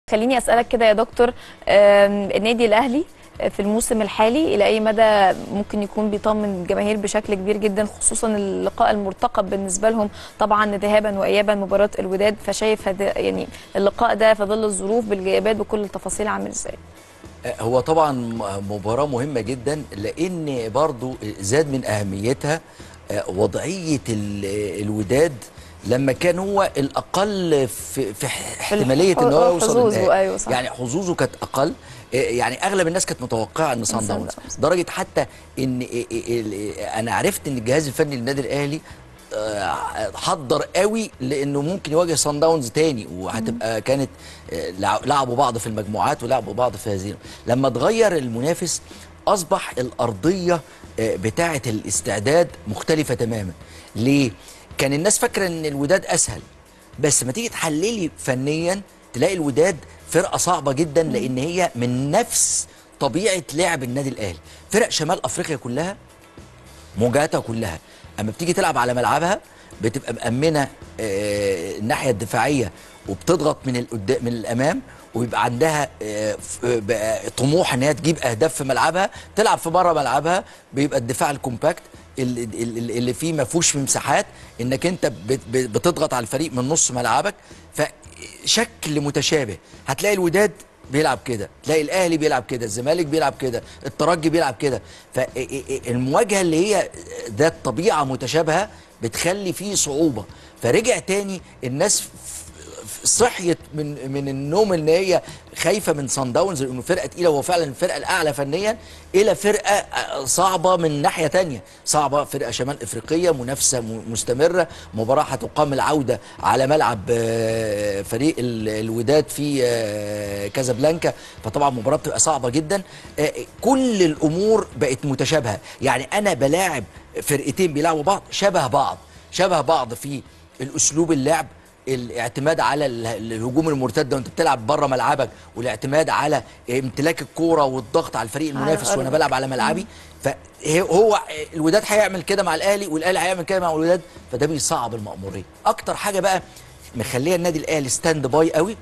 خليني اسالك كده يا دكتور آم، النادي الاهلي في الموسم الحالي الى اي مدى ممكن يكون بيطمن الجماهير بشكل كبير جدا خصوصا اللقاء المرتقب بالنسبه لهم طبعا ذهابا وايابا مباراه الوداد فشايف هذا يعني اللقاء ده في ظل الظروف بالغيابات بكل التفاصيل عامل ازاي هو طبعا مباراة مهمة جدا لأن برضو زاد من أهميتها آه، وضعية ال- الوداد لما كان هو الأقل في, في احتمالية إن هو يوصل حظوظه، للنهائي. أيوة صح. يعني حظوظه كانت أقل آه، يعني أغلب الناس كانت متوقعة إن صن صن داونز داونز. لدرجة حتى إن ال- ال- أنا عرفت إن الجهاز الفني للنادي الأهلي آه، حضر قوي لانه ممكن يواجه صن داونز تاني وهتبقى كانت آه، لع- لعبوا بعض في المجموعات ولعبوا بعض في هذه لما اتغير المنافس اصبح الارضيه آه، بتاعه الاستعداد مختلفه تماما ليه كان الناس فاكره ان الوداد اسهل بس ما تيجي تحللي فنيا تلاقي الوداد فرقه صعبه جدا لان هي من نفس طبيعه لعب النادي الاهلي فرق شمال افريقيا كلها مواجهاتها كلها اما بتيجي تلعب على ملعبها بتبقى مأمنة آه، الناحية الدفاعية وبتضغط من القدام من الامام ويبقى عندها آه، ف- آه، بقى طموح ان هي تجيب اهداف في ملعبها تلعب في بره ملعبها بيبقى الدفاع الكومباكت ال- ال- ال- اللي فيه ما فيهوش مساحات انك انت بت- بت- بتضغط على الفريق من نص ملعبك فشكل متشابه هتلاقي الوداد بيلعب كده تلاقي الاهلي بيلعب كده الزمالك بيلعب كده الترجي بيلعب كده فالمواجهه اللي هي ذات طبيعه متشابهه بتخلي فيه صعوبه فرجع تاني الناس ف- ف- صحيت من من النوم ان هي خايفه من صن داونز لانه فرقه تقيله وهو فعلا الفرقه الاعلى فنيا الى فرقه صعبه من ناحيه تانية صعبه فرقه شمال افريقيه منافسه م- مستمره مباراه هتقام العوده على ملعب آه، فريق ال- الوداد في آه، كازابلانكا فطبعا مباراه بتبقى صعبه جدا آه، كل الامور بقت متشابهه يعني انا بلاعب فرقتين بيلعبوا بعض شبه بعض شبه بعض في الاسلوب اللعب الاعتماد على ال- الهجوم المرتد وانت بتلعب بره ملعبك والاعتماد على امتلاك الكوره والضغط على الفريق المنافس وانا أرضك. بلعب على ملعبي فهو الوداد هيعمل كده مع الاهلي والاهلي هيعمل كده مع الوداد فده بيصعب المأموريه اكتر حاجه بقى مخليه النادي الاهلي ستاند باي قوي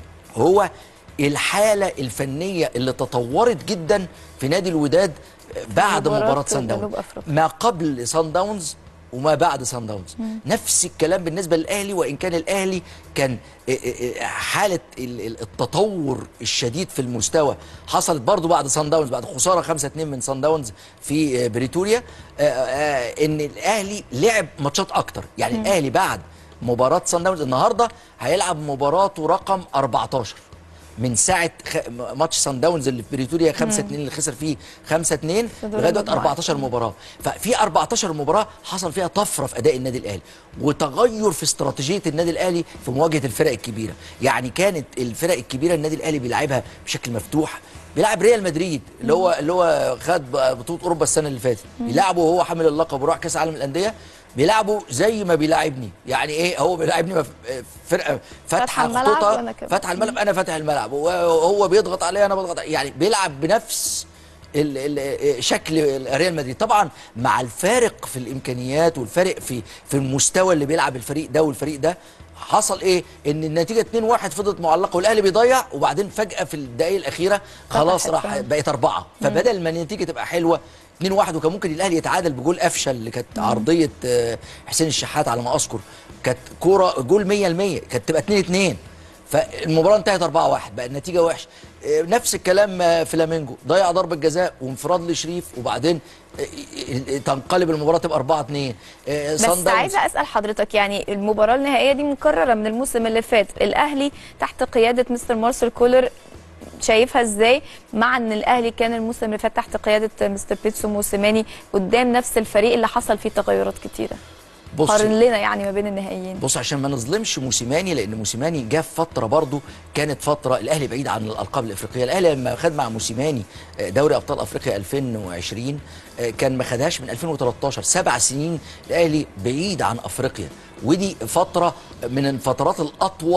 هو الحاله الفنيه اللي تطورت جدا في نادي الوداد بعد مباراة مباراه سان جنوب داونز أفريقيا. ما قبل سان داونز وما بعد سان داونز نفس الكلام بالنسبه للاهلي وان كان الاهلي كان إيه إيه إيه حاله ال- ال- التطور الشديد في المستوى حصلت برضو بعد سان داونز بعد خساره 5 2 من سان داونز في آه، بريتوريا آه، آه، ان الاهلي لعب ماتشات اكتر يعني الاهلي بعد مباراه سان داونز النهارده هيلعب مباراته رقم 14 من ساعه خ... ماتش سان داونز اللي في بريتوريا 5 2 اللي خسر فيه 5 2 في دور لغايه دلوقتي المجموعات. 14 مباراه ففي 14 مباراه حصل فيها طفره في اداء النادي الاهلي وتغير في استراتيجيه النادي الاهلي في مواجهه الفرق الكبيره يعني كانت الفرق الكبيره النادي الاهلي بيلعبها بشكل مفتوح بيلعب ريال مدريد اللي هو اللي هو خد بطوله اوروبا السنه اللي فاتت بيلعبه وهو حامل اللقب وراح كاس العالم للانديه بيلعبوا زي ما بيلاعبني يعني ايه هو بيلاعبني مف- فرقه فاتحة فاتحه الملعب خطوطها وأنا كمان. فاتحه الملعب انا فاتح الملعب وهو بيضغط عليا انا بضغط عليه. يعني بيلعب بنفس ال ال شكل ريال مدريد طبعا مع الفارق في الامكانيات والفارق في في المستوى اللي بيلعب الفريق ده والفريق ده حصل ايه ان النتيجه 2-1 فضلت معلقه والاهلي بيضيع وبعدين فجاه في الدقائق الاخيره خلاص فتحت راح كمان. بقت اربعه فبدل ما النتيجه تبقى حلوه 2-1 وكان ممكن الاهلي يتعادل بجول قفشه اللي كانت عرضيه آه، حسين الشحات على ما اذكر كانت كوره جول 100% كانت تبقى 2-2 فالمباراه انتهت 4-1 بقى النتيجه وحشه آه، نفس الكلام آه، فلامينجو ضيع ضربه جزاء وانفراد لشريف وبعدين آه، آه، تنقلب المباراه تبقى 4-2 آه، بس صن داونز- عايزه اسال حضرتك يعني المباراه النهائيه دي مكرره من الموسم اللي فات الاهلي تحت قياده مستر مارسيل كولر شايفها ازاي مع ان الاهلي كان الموسم اللي فات تحت قياده مستر بيتسو موسيماني قدام نفس الفريق اللي حصل فيه تغيرات كتيره بص قارن لنا يعني ما بين النهائيين بص عشان ما نظلمش موسيماني لان موسيماني جه في فتره برضه كانت فتره الاهلي بعيد عن الالقاب الافريقيه الاهلي لما خد مع موسيماني آه، دوري ابطال افريقيا 2020 آه، كان ما خدهاش من 2013 سبع سنين الاهلي بعيد عن افريقيا ودي فتره من الفترات الاطول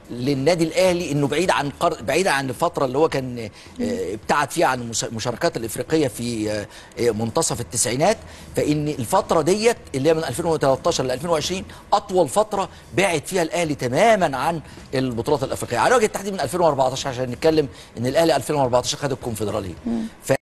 للنادي الاهلي انه بعيد عن قر... بعيد عن الفتره اللي هو كان آه، ابتعد فيها عن المس- المشاركات الافريقيه في آه، آه، منتصف التسعينات فان الفتره ديت اللي هي من 2013 ل 2020 اطول فتره بعد فيها الاهلي تماما عن البطولات الافريقيه على وجه التحديد من 2014 عشان نتكلم ان الاهلي 2014 خد الكونفدراليه ف